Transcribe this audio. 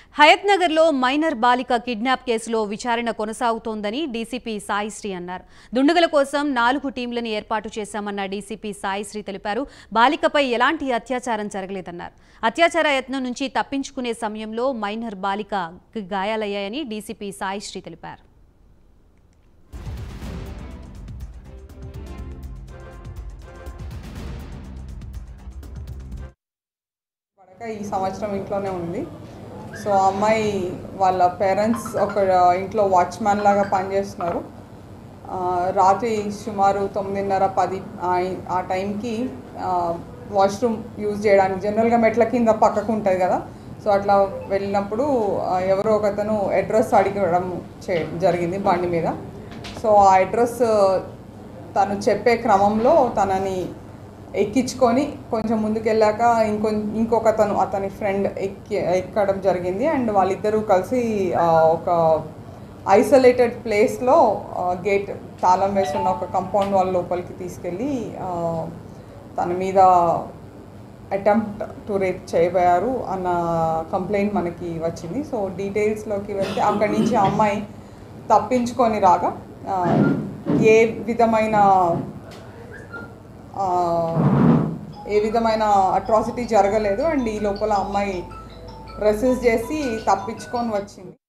హయత్ నగర్లో మైనర్ బాలిక కిడ్నాప్ కేసులో విచారణ కొనసాగుతోందని డీసీపీ సాయిశ్రీ అన్నారు దుండగుల కోసం నాలుగు టీంలను ఏర్పాటు చేశామన్న డీసీపీ సాయిశ్రీ తెలిపారు బాలికపై ఎలాంటి అత్యాచారం జరగలేదన్నారు అత్యాచార యత్నం నుంచి తప్పించుకునే సమయంలో మైనర్ బాలికకి గాయాలయ్యాయని డీసీపీ సాయిశ్రీ తెలిపారు పడక ఈ సంవత్సరం ఇంట్లోనే ఉంది సో ఆ అమ్మాయి వాళ్ళ పేరెంట్స్ ఒక ఇంట్లో వాచ్మ్యాన్ లాగా పనిచేస్తున్నారు ఆ, రాత్రి సుమారు తొమ్మిదిన్నర పది ఆ- ఆ టైంకి వాష్రూమ్ యూజ్ చేయడానికి జనరల్గా మెట్ల కింద పక్కకు ఉంటుంది కదా సో అట్లా వెళ్ళినప్పుడు ఆ, ఎవరో ఒకతను అడ్రస్ అడగడం చే జరిగింది బండి మీద సో ఆ అడ్రస్ తను చెప్పే క్రమంలో తనని ఎక్కించుకొని కొంచెం ముందుకెళ్ళాక ఇంకొ ఇంకొకతను అతని ఫ్రెండ్ ఎక్కి ఎక్కడం జరిగింది అండ్ వాళ్ళిద్దరూ కలిసి ఆ, ఒక ఐసోలేటెడ్ ప్లేస్లో గేట్ తాళం వేసున్న ఒక కంపౌండ్ వాళ్ళ లోపలికి తీసుకెళ్ళి ఆ, తన మీద అటెంప్ట్ టు రేప్ చేయబోయారు అన్న కంప్లైంట్ మనకి వచ్చింది సో డీటెయిల్స్లోకి వెళ్తే అక్కడి నుంచి ఆ అమ్మాయి తప్పించుకొని రాగా ఆ, ఏ విధమైన ఆ, ఏ విధమైన అట్రాసిటీ జరగలేదు అండ్ ఈ లోపల అమ్మాయి రెసిస్ట్ చేసి తప్పించుకొని వచ్చింది